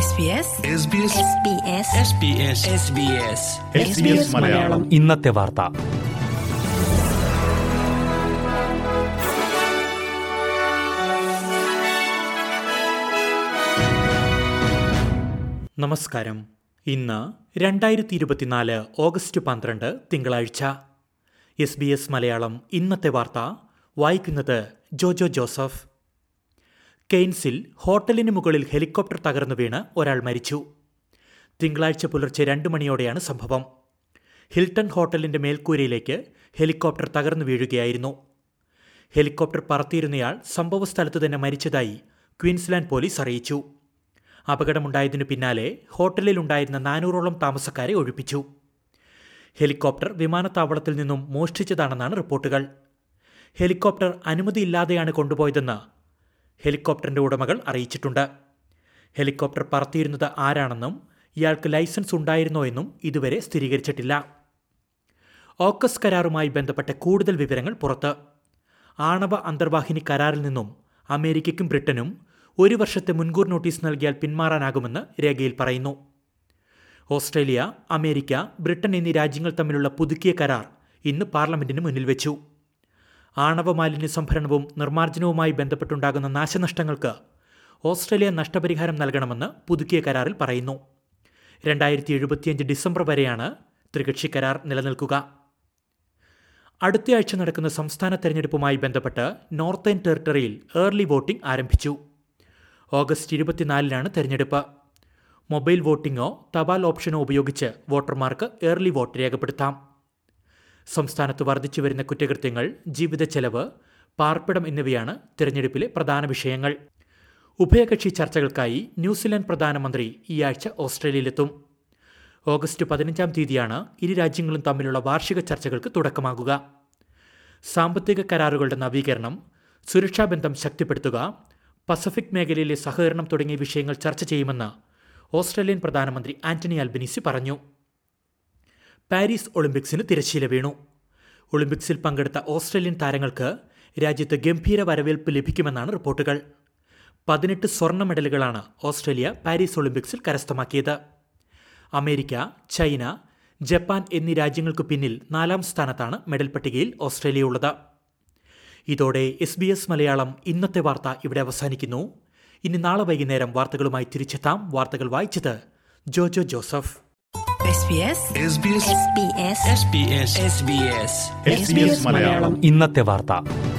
SBS Malayalam ഇന്നത്തെ വാർത്ത നമസ്കാരം ഇന്ന് രണ്ടായിരത്തി ഇരുപത്തിനാല് ഓഗസ്റ്റ് പന്ത്രണ്ട് തിങ്കളാഴ്ച എസ് ബി എസ് മലയാളം ഇന്നത്തെ വാർത്ത വായിക്കുന്നത് ജോജോ ജോസഫ് കെയ്ൻസിൽ ഹോട്ടലിന് മുകളിൽ ഹെലികോപ്റ്റർ തകർന്നു വീണ് ഒരാൾ മരിച്ചു തിങ്കളാഴ്ച പുലർച്ചെ രണ്ട് മണിയോടെയാണ് സംഭവം ഹിൽട്ടൺ ഹോട്ടലിന്റെ മേൽക്കൂരയിലേക്ക് ഹെലികോപ്റ്റർ തകർന്നു വീഴുകയായിരുന്നു ഹെലികോപ്റ്റർ പറത്തിയിരുന്നയാൾ സംഭവസ്ഥലത്ത് തന്നെ മരിച്ചതായി ക്വീൻസ്ലാൻഡ് പോലീസ് അറിയിച്ചു അപകടമുണ്ടായതിനു പിന്നാലെ ഹോട്ടലിലുണ്ടായിരുന്ന നാനൂറോളം താമസക്കാരെ ഒഴിപ്പിച്ചു ഹെലികോപ്റ്റർ വിമാനത്താവളത്തിൽ നിന്നും മോഷ്ടിച്ചതാണെന്നാണ് റിപ്പോർട്ടുകൾ ഹെലികോപ്റ്റർ അനുമതിയില്ലാതെയാണ് കൊണ്ടുപോയതെന്ന് ഹെലികോപ്റ്ററിന്റെ ഉടമകൾ അറിയിച്ചിട്ടുണ്ട് ഹെലികോപ്റ്റർ പറത്തിയിരുന്നത് ആരാണെന്നും ഇയാൾക്ക് ലൈസൻസ് ഉണ്ടായിരുന്നോ എന്നും ഇതുവരെ സ്ഥിരീകരിച്ചിട്ടില്ല ഓക്കസ് കരാറുമായി ബന്ധപ്പെട്ട കൂടുതൽ വിവരങ്ങൾ പുറത്ത് ആണവ അന്തർവാഹിനി കരാറിൽ നിന്നും അമേരിക്കയ്ക്കും ബ്രിട്ടനും ഒരു വർഷത്തെ മുൻകൂർ നോട്ടീസ് നൽകിയാൽ പിന്മാറാനാകുമെന്ന് രേഖയിൽ പറയുന്നു ഓസ്ട്രേലിയ അമേരിക്ക ബ്രിട്ടൻ എന്നീ രാജ്യങ്ങൾ തമ്മിലുള്ള പുതുക്കിയ കരാർ ഇന്ന് പാർലമെന്റിന് മുന്നിൽ വെച്ചു ആണവ മാലിന്യ സംഭരണവും നിർമ്മാർജ്ജനവുമായി ബന്ധപ്പെട്ടുണ്ടാകുന്ന നാശനഷ്ടങ്ങൾക്ക് ഓസ്ട്രേലിയ നഷ്ടപരിഹാരം നൽകണമെന്ന് പുതുക്കിയ കരാറിൽ പറയുന്നു രണ്ടായിരത്തി എഴുപത്തിയഞ്ച് ഡിസംബർ വരെയാണ് ത്രികക്ഷി കരാർ നിലനിൽക്കുക അടുത്തയാഴ്ച നടക്കുന്ന സംസ്ഥാന തെരഞ്ഞെടുപ്പുമായി ബന്ധപ്പെട്ട് നോർത്തേൺ ടെറിട്ടറിയിൽ ഏർലി വോട്ടിംഗ് ആരംഭിച്ചു ഓഗസ്റ്റ് ഇരുപത്തിനാലിനാണ് തെരഞ്ഞെടുപ്പ് മൊബൈൽ വോട്ടിംഗോ തപാൽ ഓപ്ഷനോ ഉപയോഗിച്ച് വോട്ടർമാർക്ക് ഏർലി വോട്ട് രേഖപ്പെടുത്താം സംസ്ഥാനത്ത് വർദ്ധിച്ചു വരുന്ന കുറ്റകൃത്യങ്ങൾ ജീവിത ചെലവ് പാർപ്പിടം എന്നിവയാണ് തിരഞ്ഞെടുപ്പിലെ പ്രധാന വിഷയങ്ങൾ ഉഭയകക്ഷി ചർച്ചകൾക്കായി ന്യൂസിലാൻഡ് പ്രധാനമന്ത്രി ഈ ആഴ്ച ഓസ്ട്രേലിയയിലെത്തും ഓഗസ്റ്റ് പതിനഞ്ചാം തീയതിയാണ് ഇരു രാജ്യങ്ങളും തമ്മിലുള്ള വാർഷിക ചർച്ചകൾക്ക് തുടക്കമാകുക സാമ്പത്തിക കരാറുകളുടെ നവീകരണം സുരക്ഷാ ബന്ധം ശക്തിപ്പെടുത്തുക പസഫിക് മേഖലയിലെ സഹകരണം തുടങ്ങിയ വിഷയങ്ങൾ ചർച്ച ചെയ്യുമെന്ന് ഓസ്ട്രേലിയൻ പ്രധാനമന്ത്രി ആന്റണി അൽബനീസി പറഞ്ഞു പാരീസ് ഒളിമ്പിക്സിന് തിരശ്ശീല വീണു ഒളിമ്പിക്സിൽ പങ്കെടുത്ത ഓസ്ട്രേലിയൻ താരങ്ങൾക്ക് രാജ്യത്ത് ഗംഭീര വരവേൽപ്പ് ലഭിക്കുമെന്നാണ് റിപ്പോർട്ടുകൾ പതിനെട്ട് സ്വർണ്ണ മെഡലുകളാണ് ഓസ്ട്രേലിയ പാരീസ് ഒളിമ്പിക്സിൽ കരസ്ഥമാക്കിയത് അമേരിക്ക ചൈന ജപ്പാൻ എന്നീ രാജ്യങ്ങൾക്ക് പിന്നിൽ നാലാം സ്ഥാനത്താണ് മെഡൽ പട്ടികയിൽ ഓസ്ട്രേലിയ ഉള്ളത് ഇതോടെ എസ് ബി എസ് മലയാളം ഇന്നത്തെ വാർത്ത ഇവിടെ അവസാനിക്കുന്നു ഇനി നാളെ വൈകുന്നേരം വാർത്തകളുമായി തിരിച്ചെത്താം വാർത്തകൾ വായിച്ചത് ജോജോ ജോസഫ് SBS ഇന്നത്തെ വാർത്ത